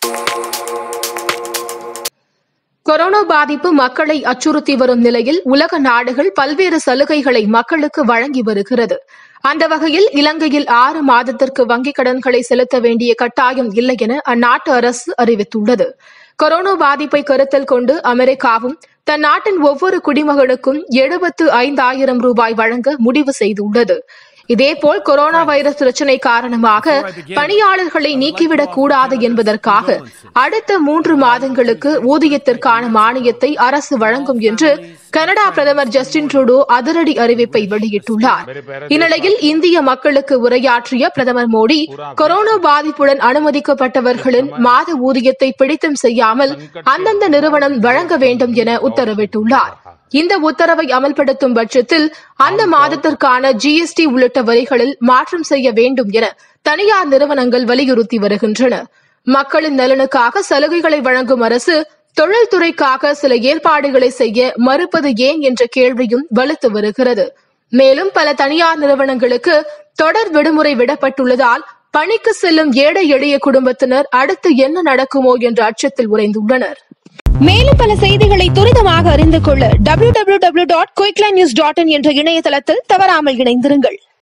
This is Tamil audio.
கொரோனா பாதிப்பு மக்களை அச்சுறுத்தி வரும் நிலையில் உலக நாடுகள் பல்வேறு சலுகைகளை மக்களுக்கு வழங்கி வருகிறது அந்த வகையில் இலங்கையில் ஆறு மாதத்திற்கு வங்கிக் கடன்களை செலுத்த வேண்டிய கட்டாயம் இல்லை என அந்நாட்டு அரசு அறிவித்துள்ளது கொரோனா பாதிப்பை கருத்தில் கொண்டு அமெரிக்காவும் தன் நாட்டின் ஒவ்வொரு குடிமகனுக்கும் எழுபத்து ஐந்தாயிரம் ரூபாய் வழங்க முடிவு செய்துள்ளது இதேபோல் கொரோனா வைரஸ் பிரச்சினை காரணமாக பணியாளர்களை நீக்கிவிடக் கூடாது என்பதற்காக அடுத்த மூன்று மாதங்களுக்கு ஊதியத்திற்கான மானியத்தை அரசு வழங்கும் என்று கனடா பிரதமர் ஜஸ்டின் ட்ரூடோ அதிரடி அறிவிப்பை வெளியிட்டுள்ளார் இந்நிலையில் இந்திய மக்களுக்கு உரையாற்றிய பிரதமர் மோடி கொரோனா பாதிப்புடன் அனுமதிக்கப்பட்டவர்களின் மாத ஊதியத்தை பிடித்தம் செய்யாமல் அந்தந்த நிறுவனம் வழங்க வேண்டும் என உத்தரவிட்டுள்ளார் இந்த உத்தரவை அமல்படுத்தும் பட்சத்தில் அந்த மாதத்திற்கான ஜிஎஸ்டி உள்ளிட்ட வரிகளில் மாற்றம் செய்ய வேண்டும் என தனியார் நிறுவனங்கள் வலியுறுத்தி வருகின்றன மக்களின் நலனுக்காக சலுகைகளை வழங்கும் அரசு தொழில்துறைக்காக சில ஏற்பாடுகளை செய்ய மறுப்பது ஏன் என்ற கேள்வியும் வலுத்து வருகிறது மேலும் பல தனியார் நிறுவனங்களுக்கு தொடர் விடுமுறை விடப்பட்டுள்ளதால் பணிக்கு செல்லும் ஏழை எளிய குடும்பத்தினர் அடுத்து என்ன நடக்குமோ என்ற அச்சத்தில் உறைந்துள்ளனர் மேலும் பல செய்திகளை துரிதமாக அறிந்து கொள்ள W W W dot quickline news dot in என்ற இணையதளத்தில் தவறாமல் இணைந்திருங்கள்